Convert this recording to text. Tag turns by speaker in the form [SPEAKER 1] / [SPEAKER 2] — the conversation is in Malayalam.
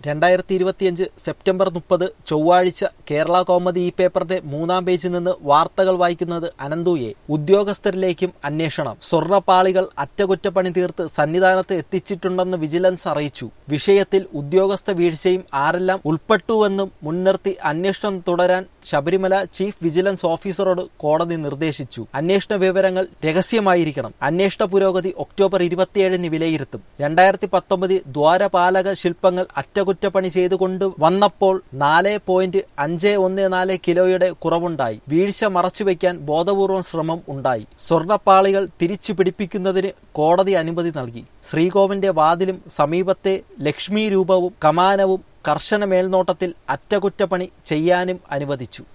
[SPEAKER 1] രണ്ടായിരത്തി ഇരുപത്തിയഞ്ച് സെപ്റ്റംബർ മുപ്പത് ചൊവ്വാഴ്ച കേരള കോമതി ഈ പേപ്പറിന്റെ മൂന്നാം പേജിൽ നിന്ന് വാർത്തകൾ വായിക്കുന്നത് അനന്തുയെ ഉദ്യോഗസ്ഥരിലേക്കും അന്വേഷണം സ്വർണ്ണപ്പാളികൾ അറ്റകുറ്റപ്പണി തീർത്ത് സന്നിധാനത്ത് എത്തിച്ചിട്ടുണ്ടെന്ന് വിജിലൻസ് അറിയിച്ചു വിഷയത്തിൽ ഉദ്യോഗസ്ഥ വീഴ്ചയും ആരെല്ലാം ഉൾപ്പെട്ടുവെന്നും മുൻനിർത്തി അന്വേഷണം തുടരാൻ ശബരിമല ചീഫ് വിജിലൻസ് ഓഫീസറോട് കോടതി നിർദ്ദേശിച്ചു അന്വേഷണ വിവരങ്ങൾ രഹസ്യമായിരിക്കണം അന്വേഷണ പുരോഗതി ഒക്ടോബർ ഇരുപത്തിയേഴിന് വിലയിരുത്തും രണ്ടായിരത്തി പത്തൊമ്പതിൽ ദ്വാരപാലക ശില്പങ്ങൾ അറ്റകുറ്റപ്പണി ചെയ്തുകൊണ്ട് വന്നപ്പോൾ നാല് പോയിന്റ് അഞ്ച് ഒന്ന് നാല് കിലോയുടെ കുറവുണ്ടായി വീഴ്ച മറച്ചുവെക്കാൻ ബോധപൂർവം ശ്രമം ഉണ്ടായി സ്വർണ്ണപ്പാളികൾ തിരിച്ചു പിടിപ്പിക്കുന്നതിന് കോടതി അനുമതി നൽകി ശ്രീകോവിന്റെ വാതിലും സമീപത്തെ ലക്ഷ്മി രൂപവും കമാനവും കർശന മേൽനോട്ടത്തിൽ അറ്റകുറ്റപ്പണി ചെയ്യാനും അനുവദിച്ചു